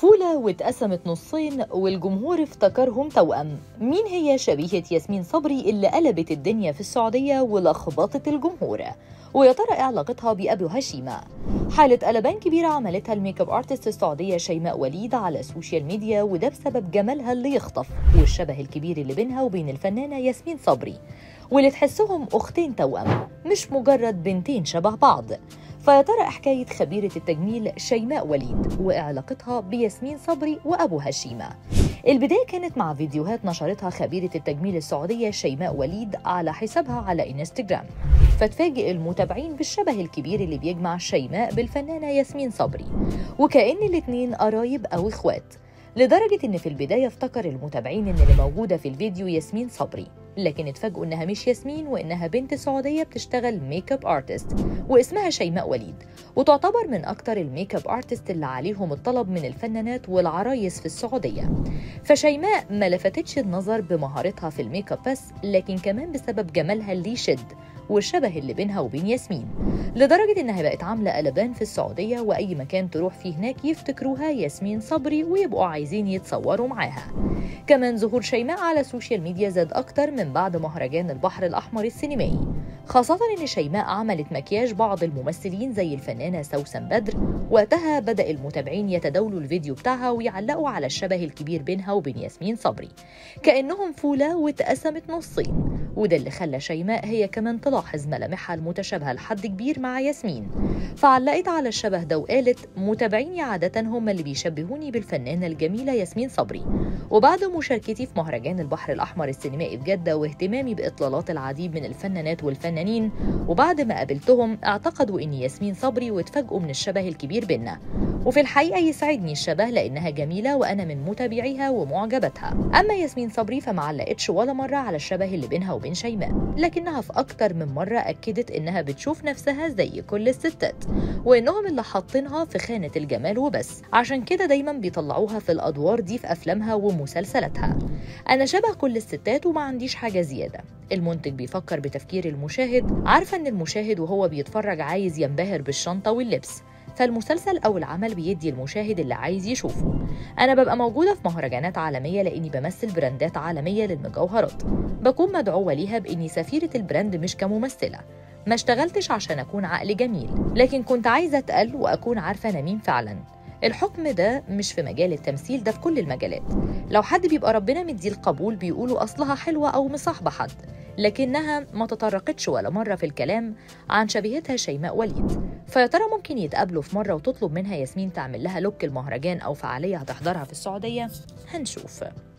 فولة واتقسمت نصين والجمهور افتكرهم توأم مين هي شبيهة ياسمين صبري اللي قلبت الدنيا في السعودية ولخبطت الجمهور ويا ترى ايه علاقتها بأبو هشيمة حالة قلبان كبيرة عملتها الميك اب ارتست السعودية شيماء وليد على السوشيال ميديا وده بسبب جمالها اللي يخطف والشبه الكبير اللي بينها وبين الفنانة ياسمين صبري واللي تحسهم أختين توأم مش مجرد بنتين شبه بعض فيا ترى حكاية خبيرة التجميل شيماء وليد وعلاقتها بياسمين صبري وأبو هشيمة البداية كانت مع فيديوهات نشرتها خبيرة التجميل السعودية شيماء وليد على حسابها على انستجرام فتفاجئ المتابعين بالشبه الكبير اللي بيجمع شيماء بالفنانة ياسمين صبري وكأن الاتنين قرايب أو إخوات لدرجة إن في البداية افتكر المتابعين إن اللي موجودة في الفيديو ياسمين صبري لكن اتفاجئوا إنها مش ياسمين وإنها بنت سعودية بتشتغل ميك اب ارتست واسمها شيماء وليد وتعتبر من أكتر الميك اب ارتست اللي عليهم الطلب من الفنانات والعرايس في السعودية فشيماء ما لفتتش النظر بمهارتها في الميك اب بس لكن كمان بسبب جمالها اللي يشد والشبه اللي بينها وبين ياسمين لدرجة إنها بقت عاملة قلبان في السعودية وأي مكان تروح فيه هناك يفتكروها ياسمين صبري ويبقوا عايزين يتصوروا معاها كمان ظهور شيماء على السوشيال ميديا زاد أكتر من بعد مهرجان البحر الأحمر السينمائي خاصة إن شيماء عملت مكياج بعض الممثلين زي الفنانة سوسن بدر وقتها بدأ المتابعين يتداولوا الفيديو بتاعها ويعلقوا على الشبه الكبير بينها وبين ياسمين صبري كأنهم فولة واتقسمت نصين وده اللي خلى شيماء هي كمان تلاحظ ملامحها المتشابهة لحد كبير مع ياسمين فعلقت على الشبه ده وقالت متابعيني عادة هم اللي بيشبهوني بالفنانة الجميلة ياسمين صبري وبعد مشاركتي في مهرجان البحر الأحمر السينمائي في جدة واهتمامي بإطلالات العديد من الفنانات والفنانين وبعد ما قابلتهم اعتقدوا إني ياسمين صبري واتفاجئوا من الشبه الكبير بينا وفي الحقيقة يسعدني الشبه لأنها جميلة وأنا من متابعيها ومعجبتها أما ياسمين صبري فما علقتش ولا مرة على الشبه اللي بينها وبين شيماء لكنها في أكتر من مرة أكدت إنها بتشوف نفسها زي كل الستات وإنهم اللي حاطينها في خانة الجمال وبس عشان كده دايما بيطلعوها في الأدوار دي في أفلامها ومسلسلاتها أنا شبه كل الستات وما عنديش حاجة زيادة المنتج بيفكر بتفكير المشاهد عارفة إن المشاهد وهو بيتفرج عايز ينبهر بالشنطة واللبس فالمسلسل أو العمل بيدي المشاهد اللي عايز يشوفه أنا ببقى موجودة في مهرجانات عالمية لأني بمثل براندات عالمية للمجوهرات بكون مدعوة ليها بإني سفيرة البراند مش كممثلة ما اشتغلتش عشان أكون عقل جميل لكن كنت عايزة أتقل وأكون عارفة أنا مين فعلا الحكم ده مش في مجال التمثيل ده في كل المجالات لو حد بيبقى ربنا مديه القبول بيقولوا أصلها حلوة أو مصاحبة حد لكنها ما تطرقتش ولا مرة في الكلام عن شبيهتها شيماء وليد فيا ترى ممكن يتقابلوا في مرة وتطلب منها ياسمين تعمل لها لوك المهرجان أو فعالية هتحضرها في السعودية هنشوف